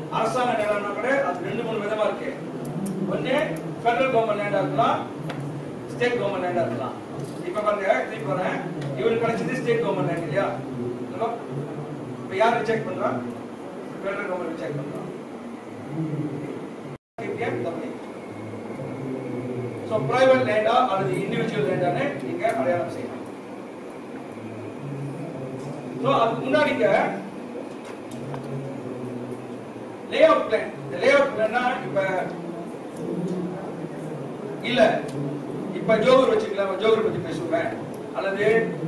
அரசாங்க நிலம்னா கூட அது ரெண்டு மூணு விதமா இருக்கு ஒண்ணு ஃபெடரல் கவர்மெண்ட் லேண்டா இருக்கலாம் ஸ்டேட் கவர்மெண்ட் லேண்டா இருக்கலாம் இப்ப பாருங்க திருப்பி வரேன் இவருக்கு கிடைச்சது ஸ்டேட் கவர்மெண்ட் லேண்ட் இல்லையா ஹலோ இப்ப யார் ரிஜெக்ட் பண்றா ஃபெடரல் கவர்மெண்ட் ரிஜெக்ட் பண்றா ஸோ பிரைவேட் லேண்டா அல்லது இண்டிவிஜுவல் லேண்டானே நீங்க அடையாளம் செய்யலாம் ஸோ அதுக்கு முன்னாடிங்க லே அவுட் பிளான் இந்த லே அவுட் பிளான்னா இப்ப இல்ல இப்ப ஜோகர் வச்சுக்கலாம் ஜோகர் பத்தி பேசுவேன் அல்லது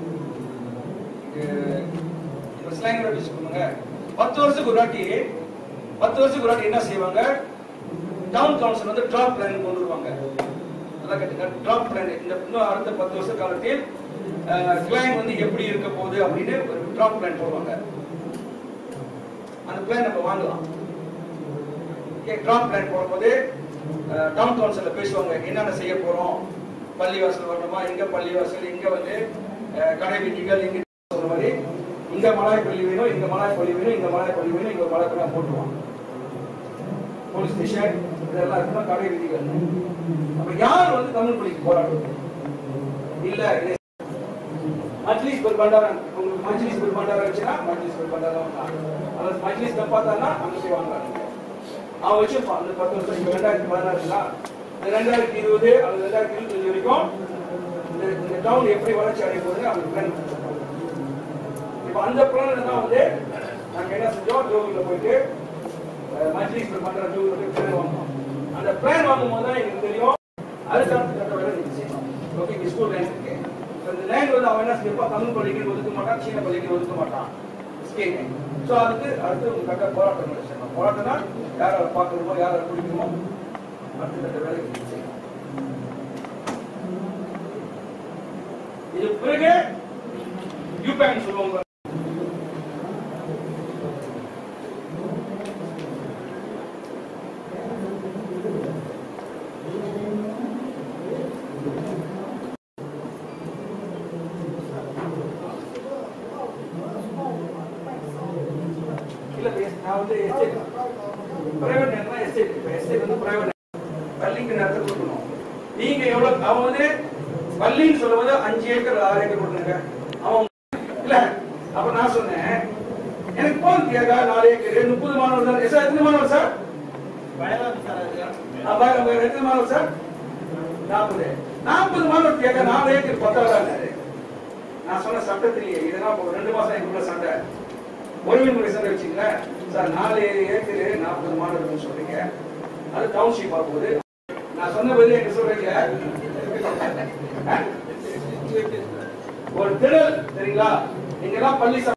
அஹ், இப்ப ஸ்லாங் வச்சுக்கோங்க பத்து வருஷத்துக்கு ஒரு வாட்டி பத்து வருஷத்துக்கு ஒரு வாட்டி என்ன செய்வாங்க டவுன் கவுன்சில் வந்து டிராப் பிளான் கொண்டு வருவாங்க நல்லா கேட்டுங்க டிராப் பிளான் இந்த இன்னும் அடுத்த பத்து வருஷ காலத்தில் கிளைம் வந்து எப்படி இருக்க போகுது அப்படின்னு ஒரு டிராப் பிளான் போடுவாங்க அந்த பிளான் நம்ம வாங்கலாம் டிராப் பிளான் போடும்போது டவுன் கவுன்சில்ல பேசுவாங்க என்னென்ன செய்ய போறோம் பள்ளிவாசல் வரணுமா இங்க பள்ளிவாசல் இங்க வந்து அஹ், கடை வீதிகள் இங்க சொல்ற மாதிரி இங்க மலாய் பள்ளி வேணும் இங்க மலாய் பள்ளி வேணும் இங்க மலாய் பள்ளி வேணும் இங்க மலாய் பள்ளி போட்டுருவாங்க போலீஸ் ஸ்டேஷன் இதெல்லாம் இருக்குன்னா கடை விதிகள் அப்ப யார் வந்து தமிழ் பள்ளிக்கு போராடுறது இல்ல இது மஜ்லிஸ் ஒரு பண்டாரம் உங்களுக்கு மஜ்லிஸ் ஒரு பண்டாரம் வச்சுன்னா மஜ்லிஸ் ஒரு பண்டாரம் வாங்கலாம். அல்லது மஜ்லிஸ் தப்பாத்தானா அங்க போய் வாங்கலாம் நீங்க. அவன் வச்சிருப்பான் அந்த பத்து வருஷம் இப்ப ரெண்டாயிரத்தி பதினாறுங்களா இந்த ரெண்டாயிரத்தி இருபது அல்லது ரெண்டாயிரத்தி இருபத்தஞ்சு வரைக்கும் இந்த இந்த டவுன் எப்படி வளர்ச்சி அடைய போகுது அவங்க பிளான் இப்ப அந்த பிளான் தான் வந்து நாங்க என்ன செஞ்சோம் ஜோகில போயிட்டு அஹ், மஜ்லிஸ் ஒரு பண்டாரம் ஜோகில போய் பிளான் வாங்கணும் அந்த பிளான் வாங்கும் போது தான் எங்களுக்கு தெரியும் அதுக்கு கட்ட வேலை நீங்க செய்யணும் ஓகே இங்க ஸ்கூல் லைன் இருக்கு So, இந்த லைன் வந்து அவன் என்ன செஞ்சிருப்பான் தமிழ் பள்ளிக்கு ஒதுக்க மாட்டான் சீன பள்ளிக்கு ஒதுக்க மாட்டான் ஸ்கேல் ஸோ அதுக்கு அடுத்து உங்க கட்ட போராட்டம் நடத்தணும் போராட்டம்னா யார் அதை பார்க்கணுமோ யார் அதை பிடிக்கணுமோ அடுத்த கட்ட வேலை நீங்க செய்யணும் இது பிறகு யூபேன் சொல்லுவாங்க இல்ல பேச- நான் வந்து எஸ்டேட் பிரைவேட் நேரம்னா எஸ்டேட் இப்போ எஸ்டேட் வந்து பிரைவேட் பள்ளிக்கு நேரத்தை கொடுக்கணும் நீங்க எவ்வளவு அவன் வந்து பள்ளின்னு சொல்லும்போது அஞ்சு ஏக்கர் ஆறு ஏக்கர் கொடுத்துருங்க அவன் இல்ல அப்ப நான் சொன்னேன் எனக்கு போதும் கேட்கா நாலு ஏக்கர் முப்பது மாணவர் தான் சார் எத்தனை மாணவர் சார் அப்ப அப்ப எத்தனை மாணவர் சார் நாற்பது நாற்பது மாணவர் கேட்க நாலு ஏக்கர் பத்தாவதாரு நான் சொன்ன சட்டத்திலேயே இதெல்லாம் ஒரு ரெண்டு மாசம் எனக்குள்ள சண்டை ஒருங்கிணைந்த சண்டை வச்சுங்களேன் சார் நாலு ஏக்கர் நாற்பது மாணவர்கள் சொல்றீங்க அது டவுன்ஷிப் ஆகும்போது நான் சொன்ன பதில் எங்க சொல்றீங்க ஒரு திடல் சரிங்களா நீங்க எல்லாம் பள்ளி சா-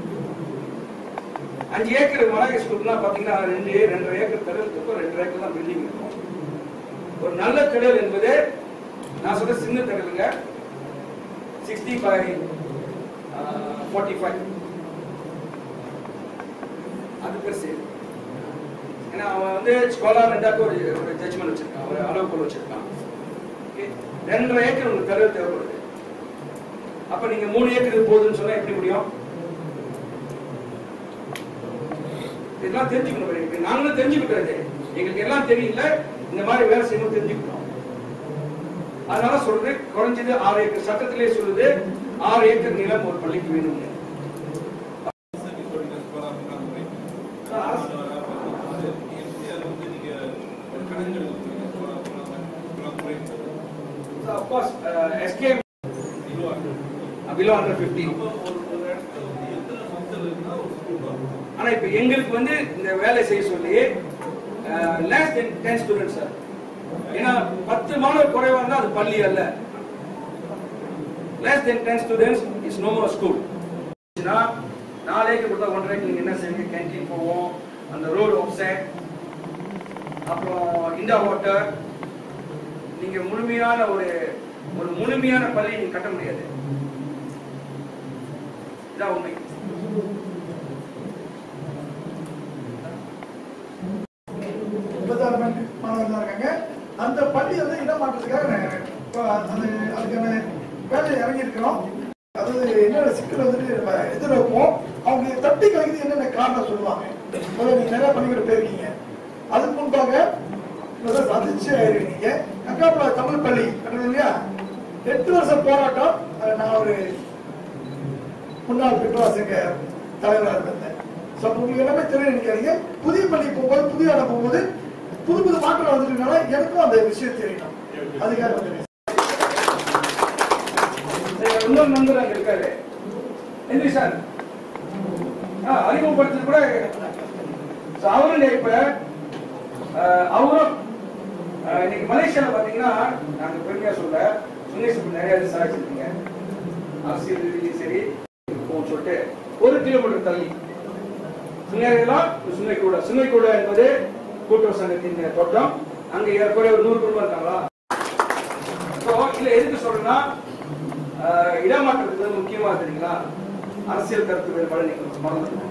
அஞ்சு ஏக்கர் மலாய் ஸ்கூல்னா பாத்தீங்கன்னா ரெண்டு ரெண்டரை ஏக்கர் திடல் இருக்கும் ரெண்டரை ஏக்கர் தான் பில்டிங் இருக்கும் ஒரு நல்ல திடல் என்பது நான் சொல்ற சின்ன திடலுங்க சிக்ஸ்டி பை ஃபார்ட்டி ஃபைவ் அது பெருசு ஏன்னா அவன் வந்து ஸ்காலர் ரெண்டாக்கு ஒரு ஒரு ஜட்ஜ்மெண்ட் வச்சிருக்கான் ஒரு அளவுக்குள் வச்சிருக்கான் Okay? ரெண்டரை ஏக்கர் உங்களுக்கு தரவு தேவைப்படுது அப்ப நீங்க மூணு ஏக்கர் இது போகுதுன்னு சொன்னா எப்படி முடியும் இதெல்லாம் தெரிஞ்சுக்கணும் எங்களுக்கு. நாங்களும் தெரிஞ்சுக்கிட்டது எங்களுக்கு எல்லாம் தெரியல இந்த மாதிரி வேலை செய்யணும் தெரிஞ்சுக்கணும் அதனால சொல்றேன் குறைஞ்சது ஆறு ஏக்கர் சட்டத்திலே சொல்லுது ஆறு ஏக்கர் நிலம் ஒரு பள்ளிக்கு வேணும் of course uh, escape below under 50 ஆனா இப்ப எங்களுக்கு வந்து இந்த வேலை செய்ய சொல்லி less than ten students sir ஏன்னா பத்து மாணவர் குறைவா இருந்தா அது பள்ளி அல்ல less than ten students is no more school நாலு ஏக்கர் கொடுத்தா ஒன்றரை ஏக்கர் நீங்க என்ன செய்வீங்க கேன்டீன் போவோம் அந்த ரோடு ஆஃப்செட் அப்புறம் இண்டா வாட்டர் நீங்க முழுமையான ஒரு ஒரு முழுமையான பள்ளி நீங்க கட்ட முடியாது இதான் உண்மை முப்பத்தாறு மணி மாணவர்கள் தான் இருக்காங்க அந்த பள்ளி வந்து இடமாற்றத்துக்காக நான் இப்போ அது அதுக்கான வேலையை இறங்கி இருக்கிறோம் அதாவது என்னென்ன சிக்கல் வந்துட்டு நம்ம எதிர்வைப்போம் அவங்க தட்டி கழிக்கிறது என்னென்ன காரணம் சொல்லுவாங்க முதல்ல நீங்க நிறைய பள்ளிக்கூடம் போயிருக்கீங்க அதுக்கு முன்பாக முதல்ல சந்திச்சு இருக்கீங்க கங்காப்புல தமிழ் பள்ளி கட்டணம் இல்லையா எட்டு வருஷம் போராட்டம் அதுல நான் ஒரு முன்னாள் பெற்றவாசங்க தலைவராக இருந்தேன் ஸோ உங்களுக்கு எல்லாமே தெரியும் நினைக்காதீங்க புதிய பள்ளி போகும்போது புதிய இடம் போகும்போது புது புது மாற்றம் வந்துருக்கனால எனக்கும் அந்த விஷயம் தெரியணும் அதுக்காக வந்து சரி, இன்னொரு நண்பர் அங்க இருக்காரு எந்திரி சார் ஆ, அறிமுகப்படுத்துறது கூட So, அவரும் இப்ப அஹ், அவரும் அஹ், இன்னைக்கு மலேசியால பாத்தீங்கன்னா நாங்க பெருமையா சொல்ல சுனேஷ் நிறைய விசாரிச்சிருக்கீங்க அரசியல் ரீதியிலும் சரி போகும் சொல்லிட்டு ஒரு கிலோமீட்டர் தள்ளி சுனேரெல்லாம் சுனைக்கூட சுனைக்கூட என்பது கூட்டுறவு சங்கத்தின் தோட்டம் அங்க ஏறக்குறைய ஒரு நூறு குடும்பம் இருக்காங்களா ஸோ இதுல எதுக்கு சொல்றேன்னா ஆஹ், இடமாற்றத்துக்கு வந்து முக்கியமா தெரியுங்களா அரசியல் கருத்து வேறுபாடு நீங்க மறந்துட்டோம்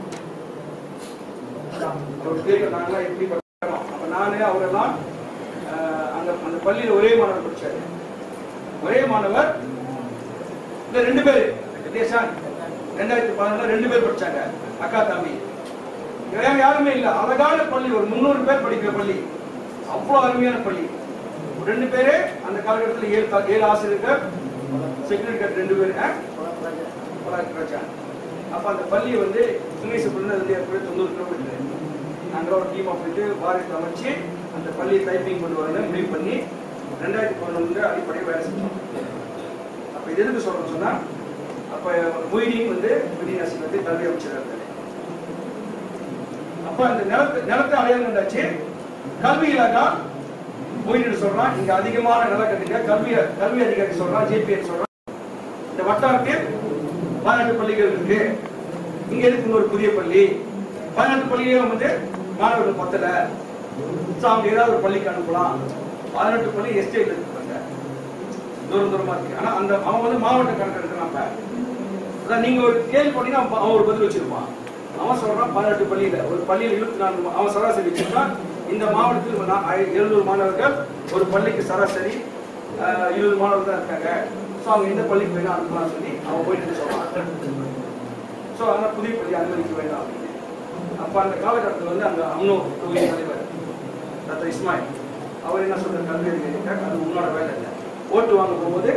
அவர் தெரியும் நாங்களாம் எப்படி படிக்கிறோம் அப்ப நானு அவரெல்லாம் ஆஹ், அந்த அந்த பள்ளியில ஒரே மாணவர் படிச்சாரு ஒரே மாணவர் இந்த ரெண்டு பேரு தேசான் ரெண்டாயிரத்தி பதினாறுல ரெண்டு பேர் படிச்சாங்க அக்கா தம்பி வேற யாருமே இல்ல அழகான பள்ளி ஒரு முந்நூறு பேர் படிக்கிற பள்ளி அவ்வளவு அருமையான பள்ளி ரெண்டு பேரு அந்த காலகட்டத்தில் ஏழு கா- ஏழு ஆசிரியர்கள் செக்ரட்டரி ரெண்டு பேரு ஆ? பலாக்கு ராஜா. அப்ப அந்த பள்ளி வந்து துணை சுப்பிரமணியம் வந்து ஏற்கனவே தொண்ணூறு கிலோமீட்டர் நாங்கள் ஒரு டீமா போயிட்டு வாரியத்தை அமைச்சு அந்த பள்ளியை டைப்பிங் கொண்டு வரணும் முடிவு பண்ணி ரெண்டாயிரத்தி பதினொன்று அடிப்படையில் வேலை செஞ்சோம் அப்ப இது எதுக்கு சொல்றோம் சொன்னா அப்ப மொய்டின் வந்து மொய்டின் அசிங் வந்து கல்வி அமைச்சராக இருந்தாரு அப்ப அந்த நிலத்தை நிலத்தை அடையாளம் கண்டாச்சு கல்வி இலாக்கா மொய்டின் சொல்றான் இங்க அதிகமான நில கட்டுங்க கல்வி கல்வி அதிகாரி சொல்றான் ஜேபிஎன் சொல்றான் இந்த வட்டாரத்தில் பதினெட்டு பள்ளிகள் இருக்கு இங்க இருக்கு இன்னொரு புதிய பள்ளி பதினெட்டு பள்ளியிலும் வந்து மாணவர்கள் பத்தல So, அவங்க ஏதாவது ஒரு பள்ளிக்கு அனுப்பலாம் பதினெட்டு பள்ளி எஸ்டேட்ல இருக்காங்க தூரம் தூரமா இருக்கு ஆனா அந்த அவன் வந்து மாவட்ட கணக்கு எடுக்கிறான் இப்ப. அதான் நீங்க ஒரு கேள்வி போட்டீங்கன்னா அவன் அவன் ஒரு பதில் வச்சிருப்பான் அவன் சொல்றான் பதினெட்டு பள்ளியில ஒரு பள்ளியில் இருபத்தி நாலு மா- அவன் சராசரி வச்சிருக்கான் இந்த மாவட்டத்தில் ஒரு நா- ஐ- எழுநூறு மாணவர்கள் ஒரு பள்ளிக்கு சராசரி ஆஹ், இருபது மாணவர்கள் தான் இருக்காங்க ஸோ அவங்க இந்த பள்ளிக்கு வேணா அனுப்பலாம் சொல்லி அவன் போயிட்டு சொல்றான் ஸோ ஆனால் புதிய பள்ளி அனுமதிக்க வேண்டாம் அப்படின்னு அப்போ அந்த காலகட்டத்தில் வந்து அந்த அம்னோ தொகுதி தலைவர் டாக்டர் இஸ்மாயில் அவர் என்ன சொல்ற கல்வி அதிகாரிட்டார் அது உன்னோட வேலை இல்லை ஓட்டு வாங்க போகும்போது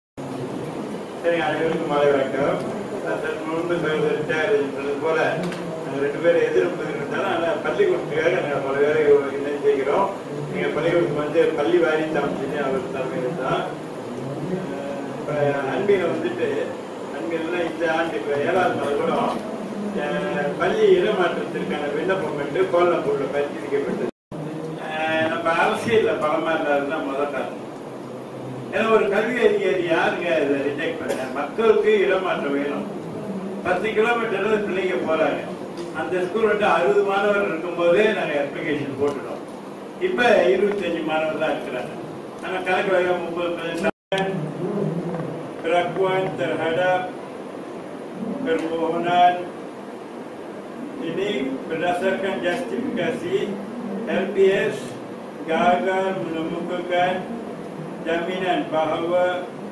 சரி அனைவருக்கும் மாலை வணக்கம் நான் சற்று முன்பு சொல்லிட்டாரு சொன்னது போல நாங்கள் ரெண்டு பேரும் எதிர்ப்பு இருந்தாலும் ஆனால் பள்ளிக்கூடத்துக்காக நாங்கள் பல பேரை இணைந்து செய்கிறோம் நீங்கள் பள்ளிக்கூடத்துக்கு வந்து பள்ளி வாரி அமைச்சு அவர் தலைமையில் தான் இப்போ அன்பியில் வந்துட்டு அன்பியெல்லாம் இந்த ஆண்டு இப்போ ஏழாவது நாள் கூட அஹ், பள்ளி இடமாற்றத்திற்கான விண்ணப்பம் என்று கோலம்பூரில் பரிசீலிக்கப்பட்டது அஹ், நம்ம அரசியலில் பலமாக இருந்தாருன்னா முதல் காரணம் ஏன்னா ஒரு கல்வி அதிகாரி யாருங்க இதை ரிஜெக்ட் பண்ண மக்களுக்கு இடமாற்றம் வேணும் பத்து கிலோமீட்டர்ல பிள்ளைங்க போறாங்க அந்த ஸ்கூல் வந்து அறுபது மாணவர் இருக்கும்போதே நாங்க அப்ளிகேஷன் போட்டுட்டோம் இப்ப இருபத்தஞ்சு மாணவர் தான் இருக்கிறாங்க ஆனா கணக்கு வகை முப்பது Kerakuan terhadap permohonan ini berdasarkan justifikasi LPS gagal menemukan jaminan bahawa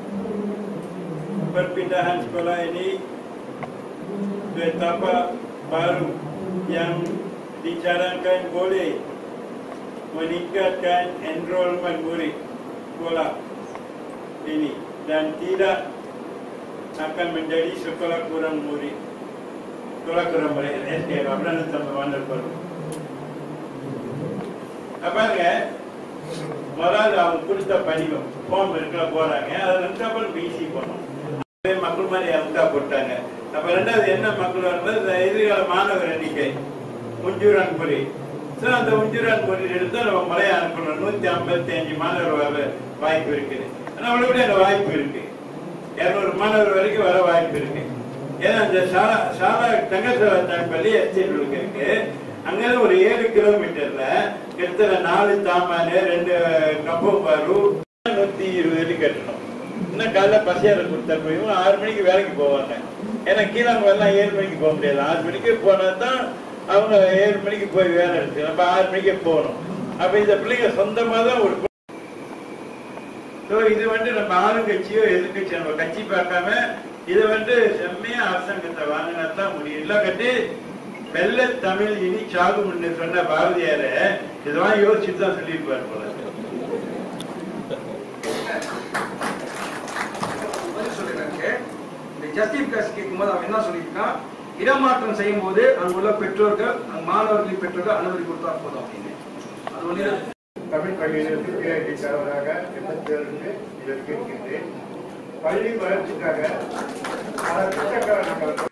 perpindahan sekolah ini ke tapak baru yang dicarankan boleh meningkatkan enrollment murid sekolah ini dan tidak akan menjadi sekolah kurang murid sekolah kurang murid SDM அப்படின்னா நம்ம வந்திருக்கிறோம் அப்பாங்க முதல்ல அவங்க கொடுத்த படிவம் form இருக்கிற போறாங்க அதுல இருந்து அப்புறம் பிசி போனோம் அதே மக்கள் மாதிரி அமுக்கா போட்டாங்க அப்ப ரெண்டாவது என்ன மக்கள் வரும்போது இந்த எதிர்கால மாணவர் எண்ணிக்கை முஞ்சூரான் பொறி ஸோ அந்த முஞ்சூரான் பொறி எடுத்து நம்ம மலையை அனுப்பணும் நூத்தி ஐம்பத்தி அஞ்சு மாணவர் வர வாய்ப்பு இருக்குது ஆனா அவ்வளவு அந்த வாய்ப்பு இருக்கு இருநூறு மாணவர் வரைக்கும் வர வாய்ப்பு இருக்கு ஏன்னா அந்த சாலா சாலா தங்கசாலா பள்ளி எஸ்டேட் இருக்கு அங்க ஒரு ஏழு கிலோமீட்டர்ல கிட்டத்தட்ட நாலு தாமானு ரெண்டு கப்பம் பாரு நூத்தி இருபது கட்டணும் இன்னும் காலைல பசியார கொடுத்தா போய் ஆறு மணிக்கு வேலைக்கு போவாங்க ஏன்னா கீழாங்க எல்லாம் ஏழு மணிக்கு போக முடியாது ஆறு மணிக்கு போனா தான் அவங்க ஏழு மணிக்கு போய் வேலை இருக்கு நம்ம ஆறு மணிக்கே போகணும் அப்ப இந்த பிள்ளைங்க சொந்தமா தான் ஒரு So, இது வந்து நம்ம ஆளுங்கட்சியோ எதிர்கட்சியோ நம்ம கட்சி பார்க்காம இதை வந்து செம்மையா அரசாங்கத்தை வாங்கினா தான் முடியும் இல்லாட்டி மெல்ல தமிழ் இனி சாகும்னு சொன்ன பாரதியார இதெல்லாம் யோசிச்சுட்டு தான் சொல்லியிருப்பார் போல பதில் சொல்லிடுறாங்க இந்த ஜஸ்டிபிகேஷன் கேட்கும்போது அவன் என்ன சொல்லியிருக்கான் இடமாற்றம் செய்யும் போது அங்குள்ள பெற்றோர்கள் அங்க மாணவர்களின் பெற்றோர்கள் அனுமதி கொடுத்தா போதும் அப்படின்னு அது ஒண்ணு தமிழ் பள்ளியிலிருந்து பிஐடி தலைவராக எண்பத்தி ஏழுக்கு இதற்கு இருக்கின்றேன் பள்ளி வளர்ச்சிக்காக பல திட்டங்களை நாங்கள்